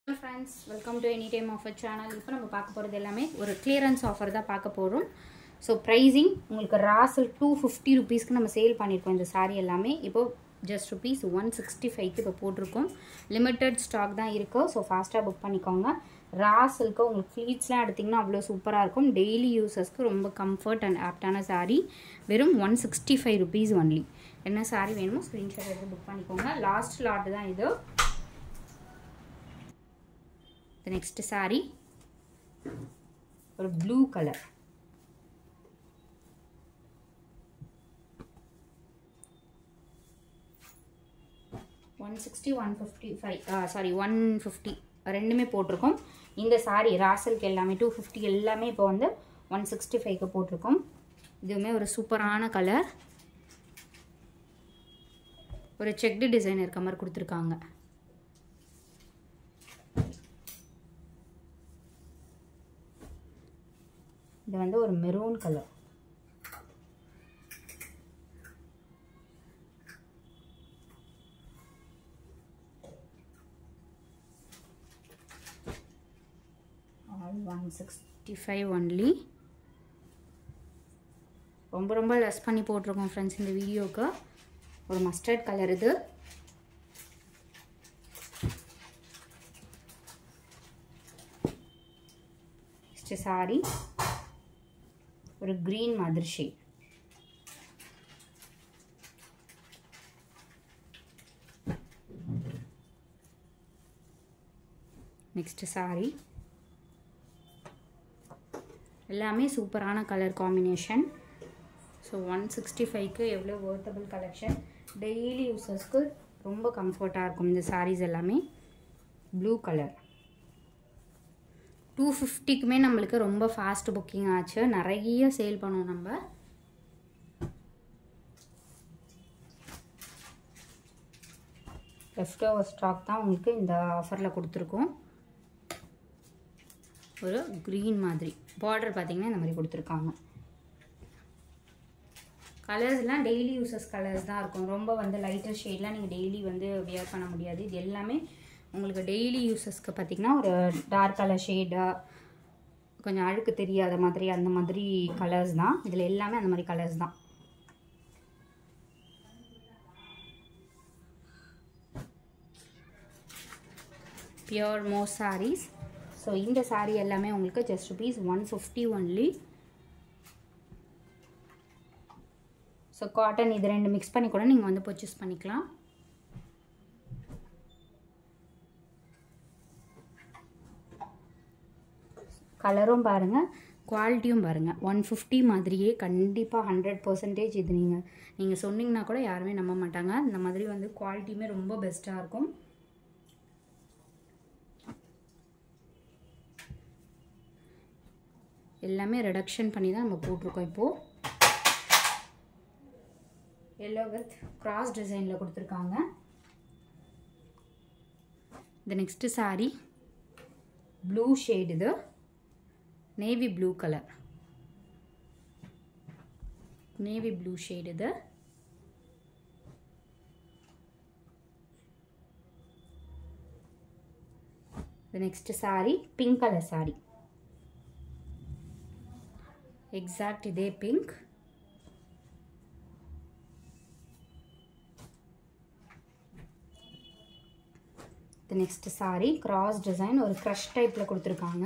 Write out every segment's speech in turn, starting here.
friends welcome to any time offer channel இப்போ நம்ம பார்க்க போகிறது எல்லாமே ஒரு கிளியரன்ஸ் ஆஃபர் தான் பார்க்க போகிறோம் ஸோ ப்ரைஸிங் உங்களுக்கு ராசல் டூ ஃபிஃப்டி ருபீஸ்க்கு நம்ம சேல் பண்ணியிருக்கோம் இந்த சாரீ எல்லாமே இப்போ ஜஸ்ட் ருபீஸ் ஒன் சிக்ஸ்டி ஃபைவ்க்கு இப்போ போட்டிருக்கோம் லிமிட்டட் ஸ்டாக் தான் இருக்குது ஸோ ஃபாஸ்ட்டாக புக் பண்ணிக்கோங்க ராசலுக்கு உங்களுக்கு ஃப்ளீட்ஸ்லாம் எடுத்திங்கன்னா அவ்வளோ சூப்பராக இருக்கும் டெய்லி யூசஸ்க்கு ரொம்ப கம்ஃபர்ட் அண்ட் ஆப்டான சாரீ வெறும் one sixty five rupees only என்ன சாரீ வேணுமோ ஸ்க்ரீன்ஷாட் எடுத்து புக் பண்ணிக்கோங்க லாஸ்ட் லாட் தான் இது நெக்ஸ்ட் சாரீ ஒரு blue colour one sixty one fifty five sari one fifty ரெண்டுமே போட்டிருக்கோம் இந்த சாரீ ராசலுக்கு எல்லாமே டூ ஃபிஃப்டி எல்லாமே இப்போ வந்து ஒன் சிக்ஸ்டி ஃபைவ்க்கு போட்டிருக்கோம் இதுவுமே ஒரு சூப்பரான கலர் ஒரு செக்டு டிசைன் இருக்க மாதிரி கொடுத்துருக்காங்க இது வந்து ஒரு maroon colour all one sixty five only ரொம்ப ரொம்ப லெஸ் பண்ணி போட்டிருக்கோம் ஃப்ரெண்ட்ஸ் இந்த வீடியோவுக்கு ஒரு மஸ்டர்ட் கலர் இது நெக்ஸ்ட் சாரி ஒரு க்ரீன் மாதிரி ஷேட் நெக்ஸ்ட் சாரி எல்லாமே சூப்பரான colour combination so one sixty ஃபைவ்க்கு எவ்வளோ ஒர்த்தபிள் கலெக்ஷன் டெய்லி யூசர்ஸ்க்கு ரொம்ப கம்ஃபர்ட்டாக இருக்கும் இந்த சாரீஸ் எல்லாமே ப்ளூ கலர் டூ ஃபிஃப்டிக்குமே நம்மளுக்கு ரொம்ப ஃபாஸ்ட் புக்கிங் ஆச்சு நிறைய சேல் பண்ணோம் நம்ம லெஃப்ட் ஓவர் ஸ்டாக் தான் உங்களுக்கு இந்த ஆஃபரில் கொடுத்துருக்கோம் ஒரு க்ரீன் மாதிரி பார்டர் பார்த்திங்கன்னா இந்த மாதிரி கொடுத்துருக்காங்க கலர்ஸ்லாம் டெய்லி யூசஸ் கலர்ஸ் தான் இருக்கும் ரொம்ப வந்து லைட்டர் ஷேட்லாம் நீங்கள் டெய்லி வந்து வியர் பண்ண முடியாது இது எல்லாமே உங்களுக்கு டெய்லி யூசஸ்க்கு பார்த்திங்கன்னா ஒரு டார்க் கலர் ஷேடு கொஞ்சம் அழுக்கு தெரியாத மாதிரி அந்த மாதிரி கலர்ஸ் தான் இதில் எல்லாமே அந்த மாதிரி கலர்ஸ் தான் பியோர் மோ சாரீஸ் ஸோ இந்த சாரீ எல்லாமே உங்களுக்கு just rupees one fifty only so cotton இது ரெண்டு மிக்ஸ் பண்ணி கூட நீங்கள் வந்து பர்ச்சேஸ் பண்ணிக்கலாம் கலரும் பாருங்கள் குவாலிட்டியும் பாருங்கள் ஒன் ஃபிஃப்டி மாதிரியே கண்டிப்பாக ஹண்ட்ரட் பர்சன்டேஜ் இது நீங்கள் நீங்கள் சொன்னீங்கன்னா கூட யாருமே நம்ப மாட்டாங்க இந்த மாதிரி வந்து குவாலிட்டியுமே ரொம்ப பெஸ்ட்டாக இருக்கும் எல்லாமே ரிடக்ஷன் பண்ணி தான் நம்ம போட்டிருக்கோம் இப்போது எல்லோ வித் கிராஸ் டிசைனில் கொடுத்துருக்காங்க இந்த நெக்ஸ்ட்டு சாரீ ப்ளூ ஷேட் இது navy blue colour navy blue shade இது next sari pink colour sari exact இதே pink next sari cross design ஒரு க்ரஷ் டைப்பில் கொடுத்துருக்காங்க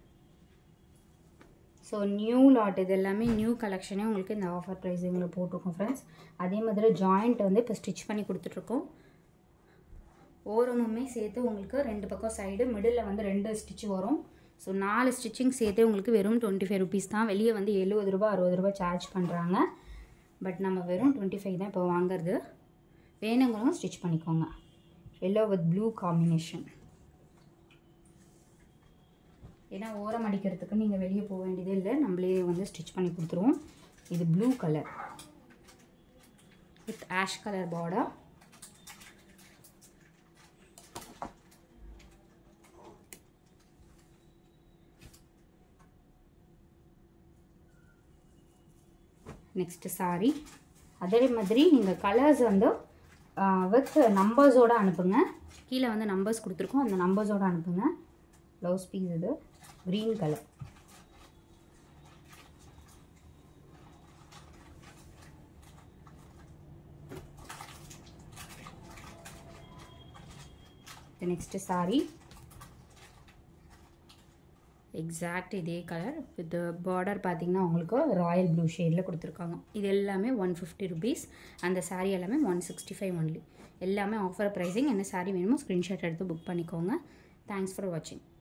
ஸோ நியூ லாட் இது எல்லாமே நியூ கலெக்ஷனே உங்களுக்கு இந்த ஆஃபர் ப்ரைஸிங்கில் போட்டிருக்கோம் ஃப்ரெண்ட்ஸ் அதே மாதிரி ஜாயிண்ட் வந்து இப்போ ஸ்டிச் பண்ணி கொடுத்துட்ருக்கோம் ஓரமுமே சேர்த்து உங்களுக்கு ரெண்டு பக்கம் சைடு மிடில் வந்து ரெண்டு ஸ்டிச் வரும் ஸோ நாலு ஸ்டிச்சிங் சேர்த்து உங்களுக்கு வெறும் டுவெண்ட்டி ஃபைவ் ருபீஸ் தான் வெளியே வந்து எழுபது ரூபா அறுபது ரூபா சார்ஜ் பண்ணுறாங்க பட் நம்ம வெறும் டுவெண்ட்டி ஃபைவ் தான் இப்போ வாங்குறது வேணுங்கிறவங்க ஸ்டிச் பண்ணிக்கோங்க எல்லோ வித் ப்ளூ காம்பினேஷன் ஏன்னா ஓரம் அடிக்கிறதுக்கு நீங்கள் வெளியே போக வேண்டியதே இல்லை நம்மளே வந்து ஸ்டிச் பண்ணி கொடுத்துருவோம் இது blue colour with ash colour border next sari அதே மாதிரி நீங்கள் கலர்ஸ் வந்து வித் நம்பர்ஸோடு அனுப்புங்க கீழே வந்து நம்பர்ஸ் கொடுத்துருக்கோம் அந்த நம்பர்ஸோட அனுப்புங்க ப்ளவுஸ் பீஸ் இது green colour next sari exact இதே கலர் வித் பார்டர் பார்த்தீங்கன்னா உங்களுக்கு ராயல் ப்ளூ ஷேடில் கொடுத்துருக்காங்க இது எல்லாமே ஒன் ஃபிஃப்டி ருபீஸ் அந்த சாரீ எல்லாமே ஒன் சிக்ஸ்டி ஃபைவ் ஒன்லி எல்லாமே ஆஃபர் ப்ரைஸிங் என்ன சாரீ வேணுமோ ஸ்க்ரீன்ஷாட் எடுத்து புக் பண்ணிக்கோங்க தேங்க்ஸ் ஃபார் வாட்சிங்